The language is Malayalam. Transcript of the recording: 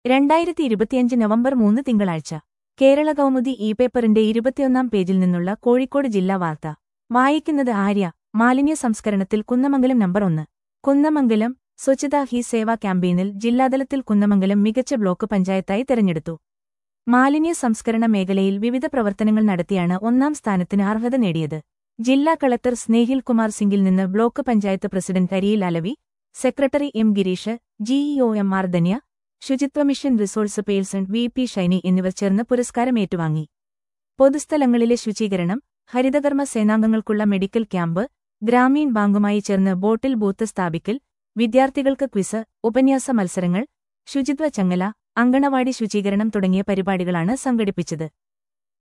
രണ്ടായിരത്തി ഇരുപത്തിയഞ്ച് നവംബർ മൂന്ന് തിങ്കളാഴ്ച കേരള കൗമുദി ഇ പേപ്പറിന്റെ ഇരുപത്തിയൊന്നാം പേജിൽ നിന്നുള്ള കോഴിക്കോട് ജില്ലാ വാർത്ത വായിക്കുന്നത് ആര്യ മാലിന്യ സംസ്കരണത്തിൽ കുന്നമംഗലം നമ്പർ ഒന്ന് കുന്നമംഗലം സ്വച്ഛതാ ഹി സേവാ ക്യാമ്പയിനിൽ ജില്ലാതലത്തിൽ കുന്നമംഗലം മികച്ച ബ്ലോക്ക് പഞ്ചായത്തായി തെരഞ്ഞെടുത്തു മാലിന്യ സംസ്കരണ മേഖലയിൽ വിവിധ പ്രവർത്തനങ്ങൾ നടത്തിയാണ് ഒന്നാം സ്ഥാനത്തിന് അർഹത നേടിയത് ജില്ലാ കളക്ടർ സ്നേഹിൽ കുമാർ സിംഗിൽ നിന്ന് block panchayat president Ariyil Alavi secretary M Girish GEO M R Dhanya Suchitwa mission resource person V P Shiny എന്നിവർ ചേർന്ന് പുരസ്കാരം ഏറ്റുവാങ്ങി പൊതുസ്ഥലങ്ങളിലെ ശുചീകരണം ഹരിതകർമ്മ സേനാംഗങ്ങൾക്കുള്ള മെഡിക്കൽ ക്യാമ്പ് ഗ്രാമീൺ ബാങ്കുമായി ചേർന്ന് ബോട്ടിൽ ബൂത്ത് സ്ഥാപിക്കൽ വിദ്യാർത്ഥികൾക്ക് ക്വിസ് ഉപന്യാസ മത്സരങ്ങൾ ശുചിത്വ ചങ്ങല അങ്കണവാടി ശുചീകരണം തുടങ്ങിയ പരിപാടികളാണ് സംഘടിപ്പിച്ചത്